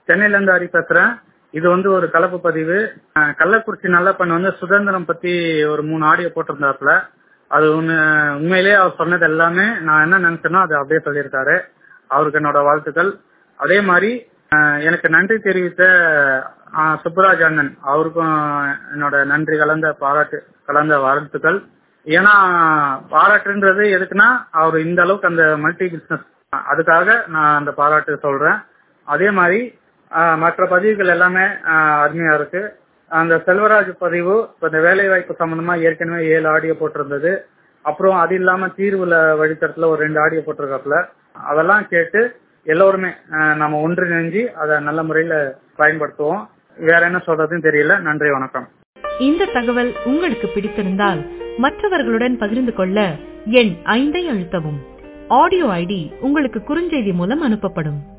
சென்னையில இருந்து ஹரி பேசுறேன் இது வந்து ஒரு கலப்பு பதிவு அஹ், கள்ளக்குறிச்சி நல்லப்பன் வந்து சுதந்திரம் பத்தி ஒரு மூணு ஆடியோ போட்டிருந்தாப்புல அது ஒண்ணு உண்மையிலேயே அவர் சொன்னது எல்லாமே நான் என்ன நினைச்சேனோ அது அப்படியே சொல்லியிருக்காரு அவருக்கு என்னோட வாழ்த்துக்கள் அதே மாதிரி அஹ், எனக்கு நன்றி தெரிவித்த அஹ், சுப்புராஜ் அண்ணன் அவருக்கும் என்னோட நன்றி கலந்த பாராட்டு கலந்த வாழ்த்துக்கள் ஏன்னா பாராட்டுன்றது எதுக்குன்னா அவர் இந்த அளவுக்கு அந்த மல்டி பிசினஸ் அதுக்காக நான் அந்த பாராட்டு சொல்றேன் அதே மாதிரி ஆஹ், மற்ற பதிவுகள் எல்லாமே ஆஹ், அருமையா இருக்கு அந்த செல்வராஜ் பதிவு இப்ப இந்த வேலை வாய்ப்பு சம்பந்தமா ஏற்கனவே ஏழு ஆடியோ போட்டிருந்தது அப்புறம் அது இல்லாம தீர்வுல வழித்தடத்துல ஒரு ரெண்டு ஆடியோ போட்டிருக்காப்புல அதெல்லாம் கேட்டு எல்லோருமே ஆஹ், நம்ம ஒன்றிணைஞ்சு அதை நல்ல முறையில பயன்படுத்துவோம் வேற என்ன சொல்றதுன்னு தெரியல நன்றி வணக்கம் இந்த தகவல் உங்களுக்கு பிடித்திருந்தால் மற்றவர்களுடன் பகிர்ந்து கொள்ள எண் ஐந்தை அழுத்தவும் ஆடியோ ஐடி உங்களுக்கு குறுஞ்செய்தி மூலம் அனுப்பப்படும்